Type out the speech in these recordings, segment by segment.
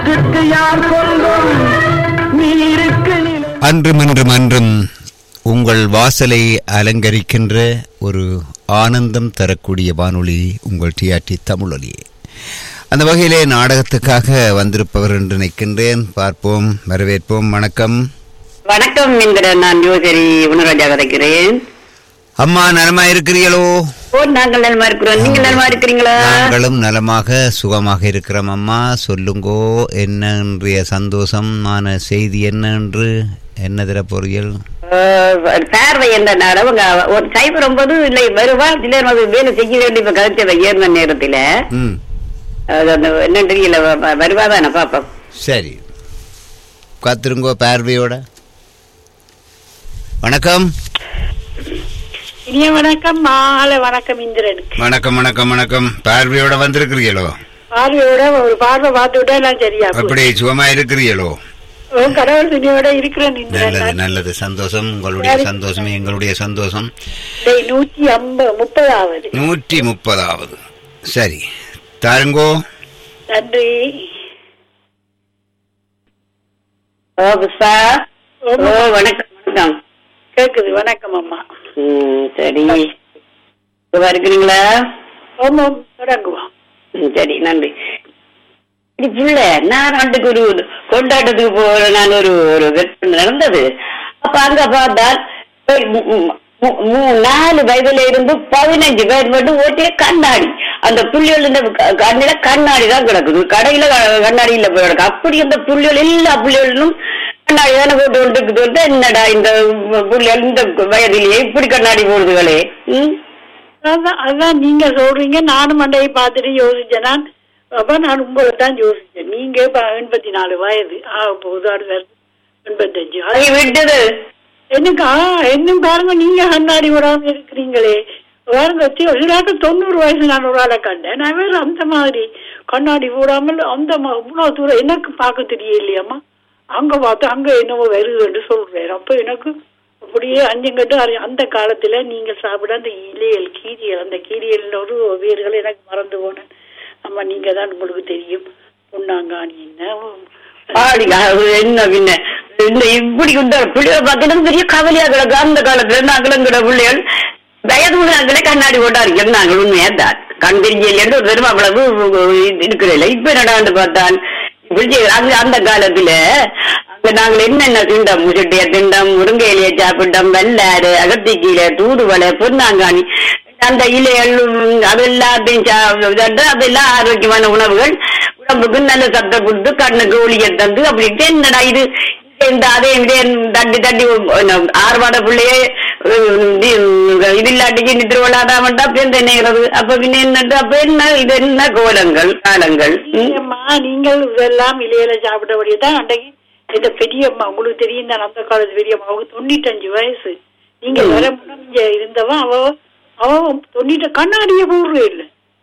காற்றுக்கு யார் சொந்தம் நீருக்கு நிலை அன்றும் இன்றும் அன்றும் உங்கள் வாசலை அலங்கரிக்கின்ற ஒரு ஆனந்தம் தரக்கூடிய வானொலி உங்கள் டிஆர்டி தமிழொலி அந்த வகையிலே நாடகத்துக்காக வந்திருப்பவர் என்று நினைக்கின்றேன் பார்ப்போம் வரவேற்போம் வணக்கம் வணக்கம் இந்திரன் நான் யோசரி உணராஜா கதைக்கிறேன் அம்மா நலமா இருக்கிறீங்களோ ஓ நாங்கள் நலமா இருக்கிறோம் நீங்க நலமா இருக்கிறீங்களா நாங்களும் நலமாக சுகமாக இருக்கிறோம் அம்மா சொல்லுங்கோ என்ன இன்றைய சந்தோஷமான செய்தி என்ன என்று என்ன தர பொறியல் அஹ், பார்வை என்ற நாள் அவங்க ஒரு சைபர் ஒன்பது இல்லை வருவா சிலர் அது வேலை செய்ய வேண்டிய இப்ப கதைச்ச ஏறின நேரத்துல ம் அது அந்த என்னன்னு தெரியல வ- வ- வருவாதானே பாப்போம் சரி காத்திருங்கோ பார்வையோட வணக்கம் இனிய வணக்கம் மாலை வணக்கம் இந்திரனுக்கு வணக்கம் வணக்கம் வணக்கம் பார்வையோட வந்திருக்கிறீங்களோ பார்வையோட ஒரு பார்வை பார்த்து விட்டா எல்லாம் சரியா போகும். அப்படி சுகமா இருக்கிறீங்களோ உன் கடவுள் துணியோட இருக்கிறேன் இந்திரன் நல்லது நான். நல்லது சந்தோஷம் உங்களுடைய சந்தோஷம் எங்களுடைய சந்தோஷம் இதை நூத்தி ஐம்பது முப்பதாவது நூற்றி முப்பதாவது சரி தாருங்கோ நன்றி ஓ புஷ்பா ஓ ஓமா. வணக்கம் வணக்கம் கேக்குது வணக்கம் அம்மா ம், சரி சுகமா இருக்கிறீங்களா ஓமம் தொடங்குவோம் ம், சரி நன்றி இது புள்ள நான் ஆண்டுக்கு ஒரு கொண்டாட்டத்துக்கு போற நான் ஒரு ஒரு வெற்றி நடந்தது அப்ப அங்க பார்த்தால் போய் மு- மு- மு- மு- நாலு வயதுல இருந்து பதினஞ்சு வயது மட்டும் ஓட்டிய கண்ணாடி அந்த புள்ளிகள் இந்த க- கண்ணில கண்ணாடி தான் கிடக்குது கடையில க- கண்ணாடி இல்ல போய் கிடக்கு அப்படி அந்த புள்ளிகள் எல்லா புள்ளிகளும் கண்ணாடி தானே போட்டு கொண்டு இருக்குது என்னடா இந்த புள்ளிகள் இந்த வயதிலேயே இப்படி கண்ணாடி போடுதுகளே ம் அதான் அதான் நீங்க சொல்றீங்க நானும் மண்டையை பார்த்துட்டு யோசிச்சேன் நான் அப்ப நான் உங்களை தான் யோசிச்சேன் நீங்க இப்ப எண்பத்தி நாலு வயது ஆக போகுது அடுத்த எண்பத்தஞ்சு அது அதை விட்டது எனக்கு ஆ இன்னும் பாருங்க நீங்க கண்ணாடி விடாம இருக்கிறீங்களே பாருங்க இல்லாட்ட தொண்ணூறு வயசு நான் ஒரு ஆளை கண்டேன் நான் வேற அந்த மாதிரி கண்ணாடி போடாமல் அந்த ம- இவ்வளவு தூரம் எனக்கு பார்க்க தெரியலையாம்மா அங்க பார்த்து அங்க என்னவோ வருதுன்னு சொல்றேன் அப்ப எனக்கு அப்படியே அஞ்சங்கட்டு அறி- அந்த காலத்துல நீங்க சாப்பிட அந்த இலையல் கீரியல் அந்த கீரியல் ஒரு வேர்கள் எனக்கு மறந்து போனேன் அம்மா நீங்க தான் உங்களுக்கு தெரியும் பொன்னாங்கானி என்ன ஆடி அது என்ன பின்ன இந்த இப்படி இந்த பிள்ளைய பார்த்தீங்கன்னா பெரிய கவலையா கிடக்கு அந்த காலத்துல நாங்களும் கிட பிள்ளைகள் வயது நாங்களே கண்ணாடி போட்டாரு நாங்கள் உண்மையா தான் கண் தெரிஞ்சு ஒரு தடவை அவ்வளவு இருக்கிறதில்ல இப்ப என்னடான்னு பார்த்தான் இப்படி செய்ய- அங்க அந்த காலத்துல அங்க நாங்கள் என்னென்ன திண்டம் முசட்டிய திண்டம் முருங்கை இலைய சாப்பிட்டோம் வெள்ளாறு அகத்திக்கீரை தூதுவளை பொன்னாங்கானி அந்த இலைகள் உம், அது எல்லாத்தையும் சா- இதட்டு அதெல்லாம் ஆரோக்கியமான உணவுகள் உடம்புக்கு நல்ல சத்தை கொடுத்து கண்ணுக்கு ஒளிய தந்து அப்படி என்னடா இது இந்த அதே இதே தட்டி தட்டி என்ன, ஆர்வாட பிள்ளையே உம், இது இது இல்லாட்டிக்கு நித்திர விளாடாமட்டா பேருந்து என்னங்கிறது அப்ப பின்ன என்னட்டு அப்ப என்ன இது என்ன கோலங்கள் காலங்கள் ம்? அம்மா நீங்கள் இதெல்லாம் இலையில சாப்பிட்டபடியே தான் அன்றைக்கு இந்த பெரியம்மா உங்களுக்கு தெரியும் தான் அந்த காலத்து பெரியம்மா அவங்க தொண்ணூத்தஞ்சு வயசு நீங்க ம். வர முடிஞ்ச இருந்தவன் அவ அவ தொண்ணூட்ட கண்ணாடிய போடுறே இல்ல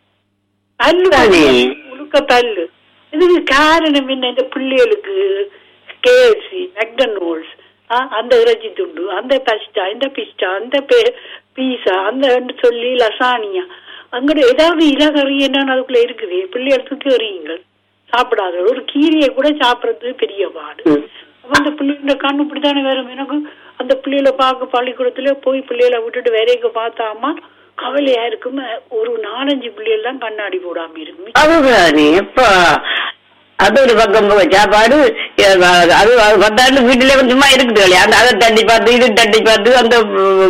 பல்லு தானே. முழுக்க பல்லு இதுக்கு காரணம் என்ன இந்த பிள்ளைகளுக்கு கேஎஃப்சி மெக்டனோல்ஸ் அந்த இறைச்சி துண்டு அந்த பஸ்டா இந்த பிஸ்டா அந்த பீஸா அந்த சொல்லி லசானியா அங்கிட்ட ஏதாவது இலகறி என்னன்னு அதுக்குள்ள இருக்குது பிள்ளைகள் தூக்கி எறியுங்கள் சாப்பிடாத ஒரு கீரையை கூட சாப்பிடுறது பெரிய பாடு ம். அப்ப அந்த பிள்ளைங்க கண்ணு இப்படித்தானே வரும் எனக்கு அந்த பிள்ளைகளை பார்க்க பள்ளிக்கூடத்துல போய் பிள்ளைகளை விட்டுட்டு வேலைக்கு பார்த்தாமா கவலையா இருக்கும் ஒரு நாலஞ்சு பிள்ளைகள் தான் கண்ணாடி போடாம இருக்கும் அதுதானே எப்பா அது ஒரு பக்கம் போக சாப்பாடு அது அது பத்தாண்டு வீட்டுல சும்மா இருக்குது அந்த அதை தட்டி பார்த்து இது தட்டி பார்த்து அந்த